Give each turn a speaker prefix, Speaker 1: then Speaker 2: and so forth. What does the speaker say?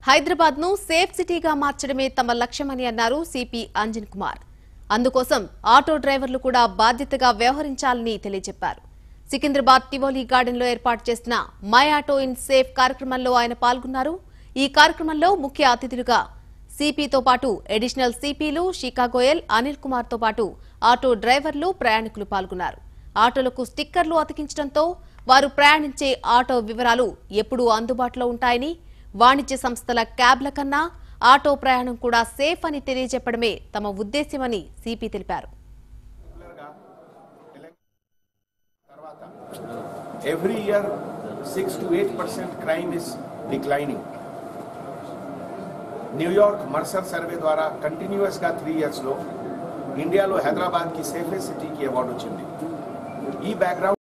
Speaker 1: హైదరాబాద్ ను సేఫ్ సిటీగా మార్చడమే తమ లక్ష్యమని అన్నారు సిపి అంజన్ కుమార్ అందుకోసం ఆటో డ్రైవర్లు కూడా బాధ్యతగా వ్యవహరించాలని తెలియజెప్పారు సికింద్రాబాద్ టివోలీ గార్డెన్ లో ఏర్పాటు చేసిన మై ఆటో ఇన్ సేఫ్ కార్యక్రమంలో ఆయన పాల్గొన్నారు ఈ కార్యక్రమంలో ముఖ్య అతిథులుగా సిపితో పాటు అడిషనల్ సిపిలు షికా గోయల్ అనిల్ కుమార్ తో పాటు ఆటో డ్రైవర్లు ప్రయాణికులు పాల్గొన్నారు ఆటోలకు స్టిక్కర్లు అతికించడంతో వారు ప్రయాణించే ఆటో వివరాలు ఎప్పుడూ అందుబాటులో ఉంటాయని వాణిజ్య సంస్థల క్యాబ్ల కన్నా ఆటో ప్రయాణం కూడా సేఫ్ అని తెలియజెప్పడమే తమ ఉద్దేశ్యమని సిపి తెలిపారు
Speaker 2: తర్వాత every year six to eight percent crime is declining New York Mercer survey ద్వారా కంటిన్యూస్గా త్రీ ఇయర్స్లో ఇండియాలో హైదరాబాద్కి సేఫెస్ట్ సిటీకి అవార్డు వచ్చింది ఈ బ్యాక్గ్రౌండ్